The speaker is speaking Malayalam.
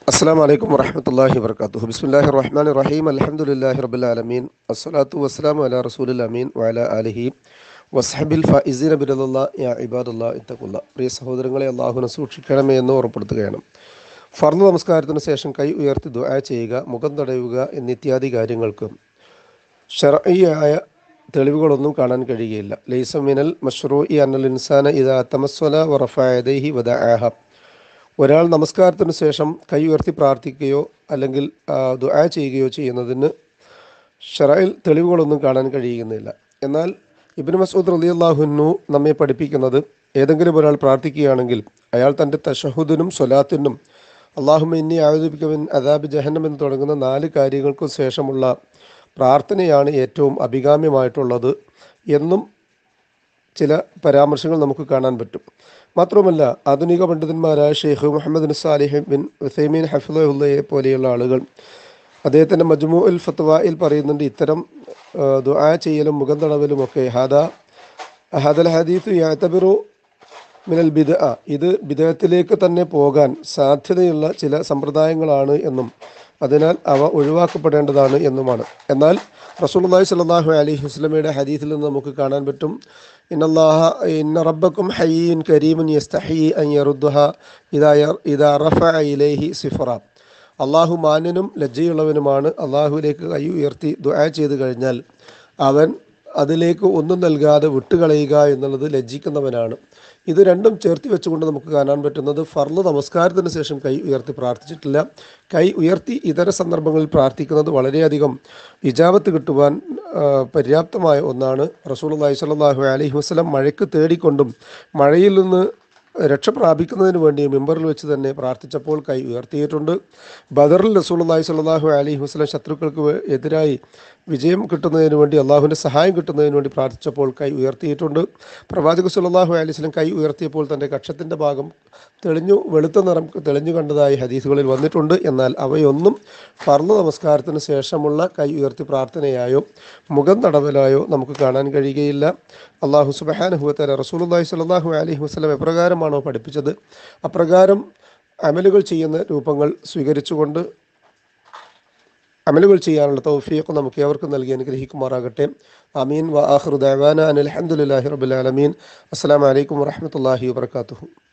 അസ്സാം വലൈക്കും വറഹമത്തല്ലാഹി വർക്കാത്തു ബിസ്മില്ലാഹി റഹ്മാൻ റഹീം അലഹമുല്ലാഹി റബുലാലമീൻ അസ്സലാത്തു വസ്സലാമു അല റസൂലുൽ അമീൻ വഅല അലിഹി വസ്ഹബിൽ ഫൈസീൻ ബിരദുല്ല യാ ഇബാദുല്ല ഇത്തക്കുല്ല പ്രിയ സഹോദരങ്ങളെ അള്ളാഹുനെ സൂക്ഷിക്കണമേ എന്ന് ഉറപ്പെടുത്തുകയാണ് ഫർദ് നമസ്കാരത്തിന് ശേഷം കൈ ഉയർത്തി ദുആ ചെയ്യുക മുഖം തടയുക എന്നിത്യാദി കാര്യങ്ങൾക്ക് ഷർഈയായ തെളിവുകളൊന്നും കാണാൻ കഴിയുകയില്ല ലൈസ മിനൽ മഷ്റൂഇ അന്നൽ ഇൻസാന ഇദാ തമസ്വല വറഫയദൈഹി വദഅഹ ഒരാൾ നമസ്കാരത്തിന് ശേഷം കൈ ഉയർത്തി പ്രാർത്ഥിക്കുകയോ അല്ലെങ്കിൽ ആ, ദുആ ചെയ്യുകയോ ചെയ്യുന്നതിന് ഷറയിൽ തെളിവുകളൊന്നും കാണാൻ കഴിയുന്നില്ല എന്നാൽ ഇബ്നു മസൂദ് റളിയല്ലാഹുന്നു നമ്മെ പഠിപ്പിക്കുന്നത് ഏതെങ്കിലും ഒരാൾ പ്രാർത്ഥിക്കുകയാണെങ്കിൽ അയാൾ തൻ്റെ തഷഹുദിനും സ്വലാത്തിനും അള്ളാഹുമ ഇന്നി ആയുധിപ്പിക്കവൻ അദാബ് ജഹന്നം എന്ന് തുടങ്ങുന്ന നാല് കാര്യങ്ങൾക്കും ശേഷമുള്ള പ്രാർത്ഥനയാണ് ഏറ്റവും അഭികാമ്യമായിട്ടുള്ളത് എന്നും ചില പരാമർശങ്ങൾ നമുക്ക് കാണാൻ പറ്റും മാത്രവുമല്ല ആധുനിക പണ്ഡിതന്മാരായ Sheikh Muhammad Salih bin Uthaymeen ഹഫിദുല്ലയെ പോലെയുള്ള ആളുകൾ അദ്ദേഹത്തിൻ്റെ മജ്മു ഉൽ ഫത്വയിൽ പറയുന്നുണ്ട് ഇത്തരം ആ, ദുആ ചെയ്യലും മുഖം തടവലും ഒക്കെ ഹാദ ഹദൽ ഹദീഫ് യാത്തബിറു മിനൽ ബിദ ഇത് ബിദത്തിലേക്ക് തന്നെ പോകാൻ സാധ്യതയുള്ള ചില സമ്പ്രദായങ്ങളാണ് എന്നും അതിനാൽ അവ ഒഴിവാക്കപ്പെടേണ്ടതാണ് എന്നുമാണ് എന്നാൽ റസൂലുള്ളാഹി സ്വല്ലല്ലാഹു അലൈഹി വസല്ലമയുടെ ഹദീസിൽ നിന്ന് നമുക്ക് കാണാൻ പറ്റും ഇന്നല്ലാഹ ഇന്ന റബ്ബക്കും ഹയ്യൻ കരീമുൻ യസ്തഹി അൻ യറുദ്ദുഹ ഇദാ യർ- ഇദാ റഫഅ ഇലൈഹി സിഫറ അള്ളാഹു മാന്യനും ലജ്ജയുള്ളവനുമാണ് അള്ളാഹുവിലേക്ക് കൈ ഉയർത്തി ദുആ ചെയ്തു കഴിഞ്ഞാൽ അവൻ അതിലേക്ക് ഒന്നും നൽകാതെ വിട്ടുകളയുക എന്നുള്ളത് ലജ്ജിക്കുന്നവനാണ് ഇത് രണ്ടും ചേർത്തി വെച്ചുകൊണ്ട് നമുക്ക് കാണാൻ പറ്റുന്നത് ഫർള് നമസ്കാരത്തിന് ശേഷം കൈ ഉയർത്തി പ്രാർത്ഥിച്ചിട്ടില്ല കൈ ഉയർത്തി ഇതര സന്ദർഭങ്ങളിൽ പ്രാർത്ഥിക്കുന്നത് വളരെയധികം ഇജാബത്ത് കിട്ടുവാൻ ആ, പര്യാപ്തമായ ഒന്നാണ് റസൂൽ അള്ളഹി സ്വല്ലല്ലാഹു അലൈഹി വസല്ലം മഴയ്ക്ക് തേടിക്കൊണ്ടും മഴയിൽ നിന്ന് രക്ഷ പ്രാപിക്കുന്നതിന് വേണ്ടി മെമ്പറിൽ വെച്ച് തന്നെ പ്രാർത്ഥിച്ചപ്പോൾ കൈ ഉയർത്തിയിട്ടുണ്ട് ബദറിൽ റസൂലുള്ളാഹി സ്വല്ലല്ലാഹു അലൈഹി വസല്ലം ശത്രുക്കൾക്ക് വേ- എതിരായി വിജയം കിട്ടുന്നതിന് വേണ്ടി അള്ളാഹുവിൻ്റെ സഹായം കിട്ടുന്നതിന് വേണ്ടി പ്രാർത്ഥിച്ചപ്പോൾ കൈ ഉയർത്തിയിട്ടുണ്ട് പ്രവാചക സ്വല്ലല്ലാഹു അലൈഹി വസല്ലം കൈ ഉയർത്തിയപ്പോൾ തൻ്റെ കക്ഷത്തിൻ്റെ ഭാഗം തെളിഞ്ഞു വെളുത്ത നിറം തെളിഞ്ഞു കണ്ടതായി ഹദീസുകളിൽ വന്നിട്ടുണ്ട് എന്നാൽ അവയൊന്നും ഫർള് നമസ്കാരത്തിന് ശേഷമുള്ള കൈ ഉയർത്തി പ്രാർത്ഥനയായോ മുഖം തടവലായോ നമുക്ക് കാണാൻ കഴിയുകയില്ല അള്ളാഹു സുബഹാനുഭവത്തല റസൂലുള്ളാഹി സ്വല്ലല്ലാഹു അലൈഹി വസല്ലം എപ്രകാരമാണോ പഠിപ്പിച്ചത് അപ്രകാരം അമലുകൾ ചെയ്യുന്ന രൂപങ്ങൾ സ്വീകരിച്ചുകൊണ്ട് അമലുകൾ ചെയ്യാനുള്ള തൗഫീഖ് നമുക്ക് ഏവർക്കും നൽകി അനുഗ്രഹിക്കുമാറാകട്ടെ അമീൻ വ ആഖിറു ദഅവാന അനിൽ ഹംദുലില്ലാഹി റബ്ബിൽ ആലമീൻ അസ്സലാമു അലൈക്കും വറഹ്മത്തുള്ളാഹി വബറകാതുഹു